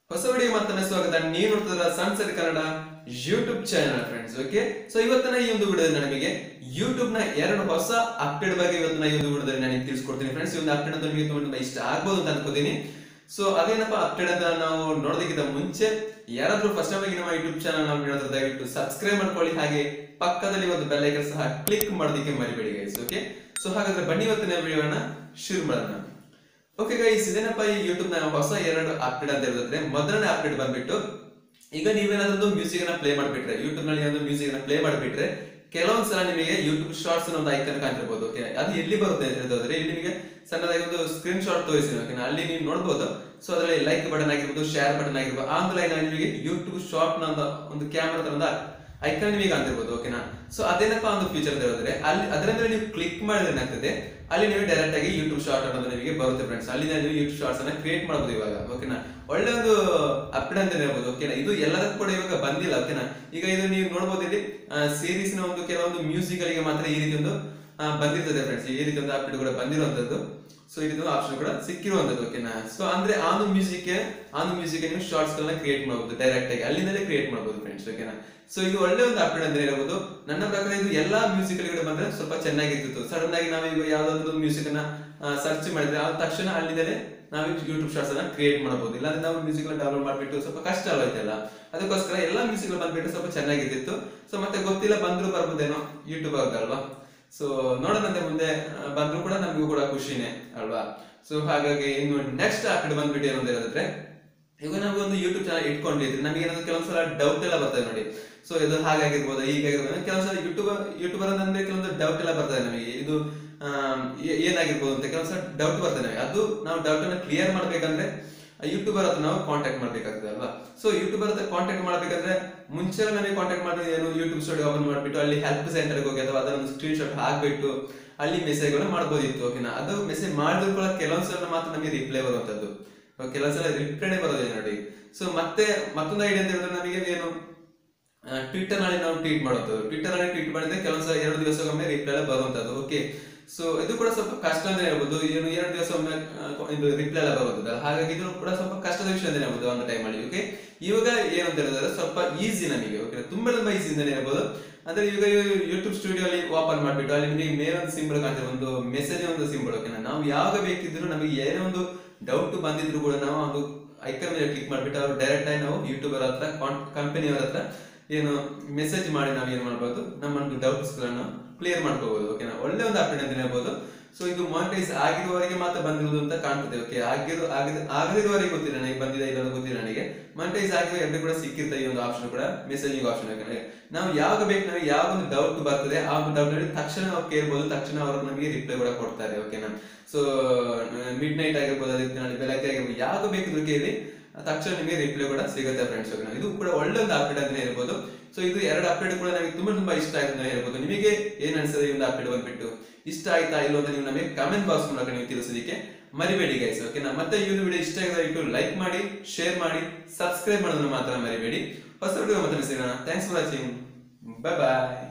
ಹೊಸ ವಿಡಿಯೋ ಮತ್ತೊಮ್ಮೆ ಸ್ವಾಗತ ನೀವು ನೋಡ್ತಿದ್ರ sunset Kannada YouTube channel friends okay so ಇವತ್ತಿನ ಈ ಒಂದು ವಿಡಿಯೋದಲ್ಲಿ ನಮಗೆ ಯೂಟ್ಯೂಬ್ ನ ಎರಡು ಹೊಸ ಅಪ್ಡೇಟ್ ಬಗ್ಗೆ ಇವತ್ತಿನ ಈ ಒಂದು ವಿಡಿಯೋದಲ್ಲಿ ನಾನು ತಿಳಿಸ್ಕೊಡ್ತೀನಿ ಫ್ರೆಂಡ್ಸ್ ಈ ಒಂದು ಅಪ್ಡೇಟ್ ಅಂತ ನಿಮಗೆ ತುಂಬಾ ತುಂಬಾ ಇಷ್ಟ ಆಗ್ಬೋದು ಅಂತ ಅನ್ಕೋತೀನಿ ಸೊ ಅದೇನಪ್ಪ ಅಪ್ಡೇಟ್ ಅಂತ ನಾವು ನೋಡೋದಕ್ಕಿಂತ ಮುಂಚೆ ಯಾರಾದ್ರೂ ಫಸ್ಟ್ ಟೈಮ್ ನಮ್ಮ ಯೂಟ್ಯೂಬ್ ಚಾನಲ್ ನಾವು ನೋಡಿದ್ರೆ ದಯವಿಟ್ಟು ಸಬ್ಸ್ಕ್ರೈಬ್ ಮಾಡ್ಕೊಳ್ಳಿ ಹಾಗೆ ಪಕ್ಕದಲ್ಲಿ ಒಂದು ಬೆಲ್ ಐಕನ್ ಸಹ ಕ್ಲಿಕ್ ಮಾಡೋದಕ್ಕೆ ಮರಿಬೇಡಿ ಗೈಸ್ ಓಕೆ ಸೊ ಹಾಗಾದ್ರೆ ಬನ್ನಿ ಇವತ್ತಿನ ವಿಡಿಯೋನ ಶುರು ಮಾಡೋಣ ಓಕೆ ಗೈಸ್ ಇದೇನಪ್ಪ ಈ ಯೂಟ್ಯೂಬ್ ನ ಹೊಸ ಎರಡು ಅಪ್ಡೇಟ್ ಅಂತ ಹೇಳಿದ್ರೆ ಮೊದಲನೇ ಅಪ್ಡೇಟ್ ಬಂದ್ಬಿಟ್ಟು ಈಗ ನೀವೇನಾದ್ರೂ ಮ್ಯೂಸಿಕ್ ನ ಪ್ಲೇ ಮಾಡ್ಬಿಟ್ರೆ ಯೂಟ್ಯೂಬ್ ನಲ್ಲಿ ಏನಾದ್ರು ಮ್ಯೂಸಿಕ್ ನ ಪ್ಲೇ ಮಾಡ್ಬಿಟ್ರೆ ಕೆಲವೊಂದ್ ಸಲ ನಿಮಗೆ ಯೂಟ್ಯೂಬ್ ಶಾರ್ಟ್ಸ್ ಒಂದು ಐಕನ್ ಕಾಣ್ತಿರ್ಬೋದು ಓಕೆ ಅದು ಎಲ್ಲಿ ಬರುತ್ತೆ ಅಂತ ಹೇಳಿದ್ರೆ ಇಲ್ಲಿ ನಿಮಗೆ ಸಣ್ಣದಾಗಿ ಒಂದು ಸ್ಕ್ರೀನ್ ಶಾಟ್ ತೋರಿಸಿ ಓಕೆ ಅಲ್ಲಿ ನೀವು ನೋಡ್ಬೋದು ಸೊ ಅದರಲ್ಲಿ ಲೈಕ್ ಬಟನ್ ಆಗಿರ್ಬೋದು ಶೇರ್ ಬಟನ್ ಆಗಿರ್ಬೋದು ಆ ಒಂದು ಲೈನ್ ನಿಮಗೆ ಯೂಟ್ಯೂಬ್ ಶಾರ್ಟ್ ನ ಒಂದು- ಒಂದು ಕ್ಯಾಮ್ರಾ ತರದ ಐಕನ್ ನಿಮಗೆ ಕಾಣ್ತಿರ್ಬೋದು ಓಕೆನಾ ಸೊ ಅದೇನಪ್ಪ ಒಂದು ಫೀಚರ್ ಅಂತ ಹೇಳಿದ್ರೆ ಅಲ್ಲಿ ಅದರ ಮೇಲೆ ನೀವು ಕ್ಲಿಕ್ ಮಾಡಿದ್ರೆ ಏನಾಗ್ತದೆ ಅಲ್ಲಿ ನೀವು ಡೈರೆಕ್ಟ್ ಆಗಿ ಯೂಟ್ಯೂಬ್ ಶಾರ್ಟ್ ಅನ್ನೋದು ನಿಮಗೆ ಬರುತ್ತೆ ಫ್ರೆಂಡ್ಸ್ ಅಲ್ಲಿ ನೀವು ಯೂಟ್ಯೂಬ್ ಶಾರ್ಟ್ಸ್ ಅನ್ನ ಕ್ರಿಯೇಟ್ ಮಾಡಬಹುದು ಇವಾಗ ಓಕೆನಾ ಒಳ್ಳೆ ಒಂದು ಅಪ್ಡೇಟ್ ಅಂತ ಹೇಳ್ಬೋದು ಓಕೆನಾ ಇದು ಎಲ್ಲದಕ್ಕೂ ಕೂಡ ಇವಾಗ ಬಂದಿಲ್ಲ ಓಕೆನಾ ಈಗ ಇದು ನೀವು ನೋಡಬಹುದು ಇಲ್ಲಿ ಸೀರೀಸ್ ನ ಒಂದು ಕೆಲವೊಂದು ಮ್ಯೂಸಿಕ್ ಗಳಿಗೆ ಮಾತ್ರ ಈ ರೀತಿ ಒಂದು ಆ, ಬಂದಿರ್ತದೆ ಫ್ರೆಂಡ್ಸ್ ಈ ರೀತಿ ಒಂದು ಅಪ್ಡೇಟ್ ಕೂಡ ಬಂದಿರುವಂತದ್ದು ಸೊ ಈ ರೀತಿ ಒಂದು ಆಪ್ಷನ್ ಕೂಡ ಸಿಕ್ಕಿರುವಂತದ್ದು ಓಕೆನಾ ಸೊ ಅಂದ್ರೆ ಆ ಒಂದು ಮ್ಯೂಸಿಕ್ ಆ ಒಂದು ಮ್ಯೂಸಿಕ್ ನೀವು ಶಾರ್ಟ್ಸ್ ಗಳನ್ನ ಕ್ರಿಯೇಟ್ ಮಾಡಬಹುದು ಡೈರೆಕ್ಟ್ ಆಗಿ ಅಲ್ಲಿಂದಲೇ ಕ್ರಿಯೇಟ್ ಮಾಡಬಹುದು ಫ್ರೆಂಡ್ಸ್ ಓಕೆನಾ ಸೊ ಇದು ಒಳ್ಳೆ ಒಂದು ಅಪ್ಡೇಟ್ ಅಂತ ಹೇಳ್ಬೋದು ನನ್ನ ಪ್ರಕಾರ ಇದು ಎಲ್ಲಾ ಮ್ಯೂಸಿಕ್ ಗಳಿಗೆ ಬಂದ್ರೆ ಸ್ವಲ್ಪ ಚೆನ್ನಾಗಿರ್ತಿತ್ತು ಸಡನ್ ಆಗಿ ನಾವು ಈಗ ಯಾವ್ದಾದ್ರು ಮ್ಯೂಸಿಕ್ ಅನ್ನ ಸರ್ಚ್ ಮಾಡಿದ್ರೆ ಆ ತಕ್ಷಣ ಅಲ್ಲಿಂದಲೇ ನಾವು ಯೂಟ್ಯೂಬ್ ಶಾರ್ಟ್ಸ್ ಅನ್ನ ಕ್ರಿಯೇಟ್ ಮಾಡಬಹುದು ಇಲ್ಲಾಂದ್ರೆ ನಾವು ಮ್ಯೂಸಿಕ್ ಡೌನ್ಲೋಡ್ ಮಾಡ್ಬಿಟ್ಟು ಸ್ವಲ್ಪ ಕಷ್ಟ ಅಲ್ವೈತಲ್ಲ ಅದಕ್ಕೋಸ್ಕರ ಎಲ್ಲಾ ಮ್ಯೂಸಿಕ್ ಬಂದ್ಬಿಟ್ಟು ಸ್ವಲ್ಪ ಚೆನ್ನಾಗಿರ್ತಿತ್ತು ಸೊ ಮತ್ತೆ ಗೊತ್ತಿಲ್ಲ ಬಂದ್ರು ಬರ್ಬೋದೇನೋ ಯೂಟ್ಯೂಬ್ ಅವ್ರದ್ದಲ್ವಾ ಸೊ ನೋಡೋಣಂತೆ ಮುಂದೆ ಆ, ಬಂದ್ರು ಕೂಡ ನಮಗೂ ಕೂಡ ಖುಷಿನೇ ಅಲ್ವಾ ಸೊ ಹಾಗಾಗಿ ಇನ್ನು ನೆಕ್ಸ್ಟ್ ಅಪ್ಡೇಟ್ ಬಂದ್ಬಿಟ್ಟು ಏನು ಅಂತ ಹೇಳಿದ್ರೆ ಈಗ ನಾವು ಒಂದು ಯೂಟ್ಯೂಬ್ ಚಾನಲ್ ಇಟ್ಕೊಂಡಿದ್ರೆ ನಮಗೆ ಏನಾದ್ರು ಕೆಲವೊಂದ್ಸಲ ಡೌಟ್ ಎಲ್ಲ ಬರ್ತದೆ ನೋಡಿ ಸೊ ಇದು ಹಾಗಾಗಿರ್ಬೋದು ಹೀಗಾಗಿರ್ಬೋದು ಕೆಲವೊಂದ್ಸಲ ಯೂಟ್ಯೂಬ್ ಯೂಟ್ಯೂಬರ್ ಅಂದ್ರೆ ಕೆಲವೊಂದು ಡೌಟ್ ಎಲ್ಲ ಬರ್ತದೆ ನಮಗೆ ಇದು ಆಮ್, ಏ- ಏನಾಗಿರ್ಬೋದು ಅಂತ ಕೆಲವೊಂದ್ಸಲ ಡೌಟ್ ಬರ್ತದೆ ನಮಗೆ ಅದು ನಾವು ಡೌಟ್ ಅನ್ನ ಕ್ಲಿಯರ್ ಮಾಡ್ಬೇಕಂದ್ರೆ ಯೂಟ್ಯೂಬರ್ ಹತ್ರ ನಾವು ಕಾಂಟ್ಯಾಕ್ಟ್ ಮಾಡ್ಬೇಕಾಗ್ತದೆ ಅಲ್ವಾ ಸೊ ಯೂಟ್ಯೂಬರ್ ಹತ್ರ ಕಾಂಟ್ಯಾಕ್ಟ್ ಮಾಡ್ಬೇಕಂದ್ರೆ ಮುಂಚೆ ನಮಗೆ ಕಾಂಟ್ಯಾಕ್ಟ್ ಮಾಡಿದ್ರೆ ಏನು ಯೂಟ್ಯೂಬ್ ಸ್ಟುಡಿಯೋ ಓಪನ್ ಮಾಡ್ಬಿಟ್ಟು ಅಲ್ಲಿ ಹೆಲ್ಪ್ ಸೆಂಟರ್ಗೆ ಹೋಗಿ ಅಥವಾ ಅದರ ಒಂದು ಸ್ಕ್ರೀನ್ ಶಾಟ್ ಹಾಕ್ಬಿಟ್ಟು ಅಲ್ಲಿ ಮೆಸೇಜ್ ಗಳನ್ನ ಮಾಡ್ಬೋದಿತ್ತು ಓಕೆನಾ ಅದು ಮೆಸೇಜ್ ಮಾಡಿದ್ರು ಕೂಡ ಕೆಲವೊಂದ್ಸಲ ಮಾತ್ರ ನಮಗೆ ರಿಪ್ಲೈ ಬರುವಂತದ್ದು ಕೆಲವೊಂದ್ಸಲ ರಿಪ್ಲೈನೇ ಬರೋದಿಲ್ಲ ನೋಡಿ ಸೊ ಮತ್ತೆ ಮತ್ತೊಂದು ಐಡಿಯಾ ಅಂತ ಹೇಳಿದ್ರೆ ನಮಗೆ ಏನು ಟ್ವಿಟರ್ ನಲ್ಲಿ ನಾವು ಟ್ವೀಟ್ ಮಾಡುವಂಥದ್ದು ಟ್ವಿಟರ್ ನಲ್ಲಿ ಟ್ವೀಟ್ ಮಾಡಿದ್ರೆ ಕೆಲವೊಂದ್ಸಲ ಎರಡು ದಿವಸಕ್ಕೊಮ್ಮೆ ರಿಪ್ಲೈ ಎಲ್ಲ ಬರುವಂತದ್ದು ಓಕೆ ಸೊ ಇದು ಕೂಡ ಸ್ವಲ್ಪ ಕಷ್ಟ ಅಂತ ಹೇಳ್ಬೋದು ಏನು ಎರಡು ದಿವಸ ಒಮ್ಮೆ ಆ, ಇದು ರಿಪ್ಲೈ ಎಲ್ಲ ಬರುತ್ತದೆ ಹಾಗಾಗಿ ಇದು ಕೂಡ ಸ್ವಲ್ಪ ಕಷ್ಟದ ವಿಷಯ ಅಂತ ಹೇಳ್ಬೋದು ಒಂದು ಟೈಮ್ ಅಲ್ಲಿ ಓಕೆ ಇವಾಗ ಏನು ಅಂತ ಹೇಳಿದ್ರೆ ಸ್ವಲ್ಪ ಈಸಿ ನಮಗೆ ಓಕೆ ತುಂಬಾ ತುಂಬಾ ಈಸಿ ಅಂತ ಹೇಳ್ಬೋದು ಅಂದ್ರೆ ಈಗ ಯೂಟ್ಯೂಬ್ ಸ್ಟುಡಿಯೋ ಅಲ್ಲಿ ಓಪನ್ ಮಾಡ್ಬಿಟ್ಟು ಅಲ್ಲಿ ನಿಮಗೆ ಮೇಲ್ ಒಂದು ಸಿಂಬಲ್ ಕಾಣ್ತದೆ ಒಂದು ಮೆಸೇಜ್ ಒಂದು ಸಿಂಬಲ್ ಓಕೆನಾ ನಾವು ಯಾವಾಗ ಬೇಕಿದ್ರು ನಮಗೆ ಏನೇ ಒಂದು ಡೌಟ್ ಬಂದಿದ್ರು ಕೂಡ ನಾವು ಒಂದು ಐಕನ್ ಮೇಲೆ ಕ್ಲಿಕ್ ಮಾಡ್ಬಿಟ್ಟು ಅವ್ರು ಡೈರೆಕ್ಟ್ ಆಗಿ ನಾವು ಯೂಟ್ಯೂಬರ್ ಹತ್ರ ಕಂಪನಿಯವರ ಹತ್ರ ಏನು ಮೆಸೇಜ್ ಮಾಡಿ ನಾವು ಏನು ಮಾಡ್ಬೋದು ನಮ್ಮ ಒಂದು ಡೌಟ್ಸ್ ಗಳನ್ನು ಕ್ಲಿಯರ್ ಮಾಡ್ಕೋಬಹುದು ಓಕೆನಾ ಒಳ್ಳೆ ಒಂದು ಅಪ್ಡೇಟ್ ಅಂತ ಹೇಳ್ಬೋದು ಸೊ ಇದು ಮಾನಿಟೈಸ್ ಆಗಿರುವವರೆಗೆ ಮಾತ್ರ ಬಂದಿರುವುದು ಅಂತ ಕಾಣ್ತದೆ ಓಕೆ ಆಗಿರೋ ಆಗದ ಆಗದಿರುವವರೆಗೆ ಗೊತ್ತಿಲ್ಲ ನನಗೆ ಬಂದಿದೆ ಇಲ್ಲ ಅಂತ ಗೊತ್ತಿಲ್ಲ ನನಗೆ ಮಾನಿಟೈಸ್ ಆಗಿರೋ ಎಲ್ಲರಿಗೂ ಕೂಡ ಸಿಕ್ಕಿರ್ತದೆ ಈ ಒಂದು ಆಪ್ಷನ್ ಕೂಡ ಮೆಸೇಜಿಂಗ್ ಆಪ್ಷನ್ ಓಕೆ ನಾವು ಯಾವಾಗ ಬೇಕು ನಮಗೆ ಯಾವ ಒಂದು ಡೌಟ್ ಬರ್ತದೆ ಆ ಒಂದು ಡೌಟ್ ನಲ್ಲಿ ತಕ್ಷಣ ನಾವು ಕೇಳ್ಬೋದು ತಕ್ಷಣ ಅವರು ನಮಗೆ ರಿಪ್ಲೈ ಕೂಡ ಕೊಡ್ತಾರೆ ಓಕೆನಾ ಸೊ ಮಿಡ್ ನೈಟ್ ಆಗಿರ್ಬೋದು ಅದಕ್ಕೆ ನಾಳೆ ಬೆಳಗ್ಗೆ ಆಗಿರ್ಬೋದು ಯಾವಾಗ ಬೇಕಿದ್ರು ಕೇಳಿ ತಕ್ಷಣ ನಿಮಗೆ ರಿಪ್ಲೈ ಕೂಡ ಸಿಗುತ್ತೆ ಫ್ರೆಂಡ್ಸ್ ಓಕೆನಾ ಇದು ಕೂಡ ಒಳ್ಳೆ ಒಂದು ಅಪ್ಡೇಟ್ ಅಂತ ಹೇಳ್ಬೋದು ಸೊ ಇದು ಎರಡು ಅಪ್ಡೇಟ್ ಕೂಡ ನಮಗೆ ತುಂಬಾ ತುಂಬಾ ಇಷ್ಟ ಆಯ್ತು ಅಂತ ಹೇಳ್ಬೋದು ನಿಮಗೆ ಏನ್ ಅನ್ಸದೆ ಈ ಒಂದು ಅಪ್ಡೇಟ್ ಬಂದ್ಬಿಟ್ಟು ಇಷ್ಟ ಆಯ್ತಾ ಇಲ್ಲ ಅಂತ ನೀವು ನಮಗೆ ಕಮೆಂಟ್ ಬಾಕ್ಸ್ ಮೂಲಕ ನೀವು ತಿಳಿಸೋದಕ್ಕೆ ಮರಿಬೇಡಿ ಗೈಸ್ ಓಕೆನಾ ಮತ್ತೆ ಈ ಒಂದು ವಿಡಿಯೋ ಇಷ್ಟ ಆಗಿದೆ ಇಟ್ಟು ಲೈಕ್ ಮಾಡಿ ಶೇರ್ ಮಾಡಿ ಸಬ್ಸ್ಕ್ರೈಬ್ ಮಾಡೋದನ್ನ ಮಾತ್ರ ಮರಿಬೇಡಿ ಹೊಸ ವಿಡಿಯೋ ಮತ್ತೆ ಸಿಗೋಣ thanks for watching bye bye